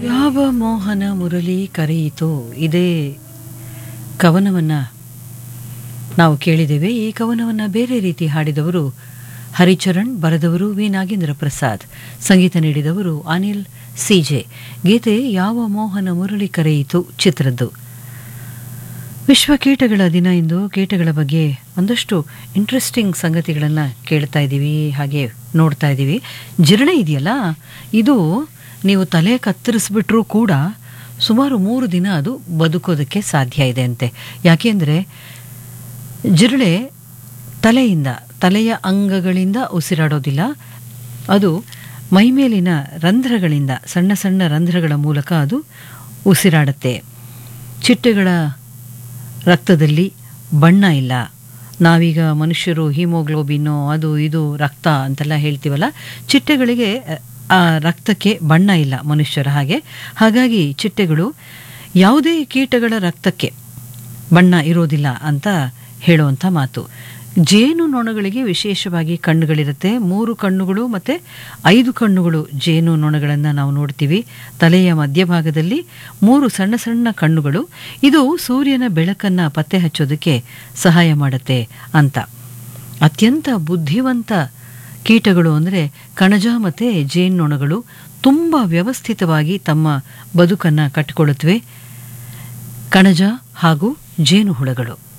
ಯಾವ ಮೋಹನ ಮುರಳಿ ಕರೆಯಿತೋ ಇದೇ ಕವನವನ್ನು ನಾವು ಕೇಳಿದ್ದೇವೆ ಈ ಕವನವನ್ನು ಬೇರೆ ರೀತಿ ಹಾಡಿದವರು ಹರಿಚರಣ್ ಬರೆದವರು ವಿ ನಾಗೇಂದ್ರ ಪ್ರಸಾದ್ ಸಂಗೀತ ನೀಡಿದವರು ಅನಿಲ್ ಸಿಜೆ ಗೀತೆ ಯಾವ ಮೋಹನ ಮುರಳಿ ಕರೆಯಿತು ಚಿತ್ರದ್ದು ವಿಶ್ವ ಕೀಟಗಳ ದಿನ ಇಂದು ಕೀಟಗಳ ಬಗ್ಗೆ ಒಂದಷ್ಟು ಇಂಟ್ರೆಸ್ಟಿಂಗ್ ಸಂಗತಿಗಳನ್ನು ಕೇಳ್ತಾ ಇದ್ದೀವಿ ಹಾಗೆ ನೋಡ್ತಾ ಇದ್ದೀವಿ ಜಿರಳೆ ಇದೆಯಲ್ಲ ಇದು ನೀವು ತಲೆ ಕತ್ತರಿಸ್ಬಿಟ್ರೂ ಕೂಡ ಸುಮಾರು ಮೂರು ದಿನ ಅದು ಬದುಕೋದಕ್ಕೆ ಸಾಧ್ಯ ಇದೆ ಅಂತೆ ಯಾಕೆಂದರೆ ಜಿರಳೆ ತಲೆಯಿಂದ ತಲೆಯ ಅಂಗಗಳಿಂದ ಉಸಿರಾಡೋದಿಲ್ಲ ಅದು ಮೈಮೇಲಿನ ರಂಧ್ರಗಳಿಂದ ಸಣ್ಣ ಸಣ್ಣ ರಂಧ್ರಗಳ ಮೂಲಕ ಅದು ಉಸಿರಾಡುತ್ತೆ ಚಿಟ್ಟೆಗಳ ರಕ್ತದಲ್ಲಿ ಬಣ್ಣ ಇಲ್ಲ ನಾವೀಗ ಮನುಷ್ಯರು ಹಿಮೋಗ್ಲೋಬಿನ್ನು ಅದು ಇದು ರಕ್ತ ಅಂತೆಲ್ಲ ಹೇಳ್ತೀವಲ್ಲ ಚಿಟ್ಟೆಗಳಿಗೆ ಆ ರಕ್ತಕ್ಕೆ ಬಣ್ಣ ಇಲ್ಲ ಮನುಷ್ಯರ ಹಾಗೆ ಹಾಗಾಗಿ ಚಿಟ್ಟೆಗಳು ಯಾವುದೇ ಕೀಟಗಳ ರಕ್ತಕ್ಕೆ ಬಣ್ಣ ಇರೋದಿಲ್ಲ ಅಂತ ಹೇಳುವಂಥ ಮಾತು ಜೇನು ನೊಣಗಳಿಗೆ ವಿಶೇಷವಾಗಿ ಕಣ್ಣುಗಳಿರುತ್ತೆ ಮೂರು ಕಣ್ಣುಗಳು ಮತ್ತು ಐದು ಕಣ್ಣುಗಳು ಜೇನು ನೊಣಗಳನ್ನು ನಾವು ನೋಡ್ತೀವಿ ತಲೆಯ ಮಧ್ಯಭಾಗದಲ್ಲಿ ಮೂರು ಸಣ್ಣ ಸಣ್ಣ ಕಣ್ಣುಗಳು ಇದು ಸೂರ್ಯನ ಬೆಳಕನ್ನು ಪತ್ತೆ ಹಚ್ಚೋದಕ್ಕೆ ಸಹಾಯ ಮಾಡುತ್ತೆ ಅಂತ ಅತ್ಯಂತ ಬುದ್ಧಿವಂತ ಕೀಟಗಳು ಅಂದರೆ ಕಣಜ ಮತ್ತು ಜೇನ್ನೊಣಗಳು ತುಂಬ ವ್ಯವಸ್ಥಿತವಾಗಿ ತಮ್ಮ ಬದುಕನ್ನು ಕಟ್ಟಿಕೊಳ್ಳುತ್ತವೆ ಕಣಜ ಹಾಗೂ ಜೇನುಹುಳಗಳು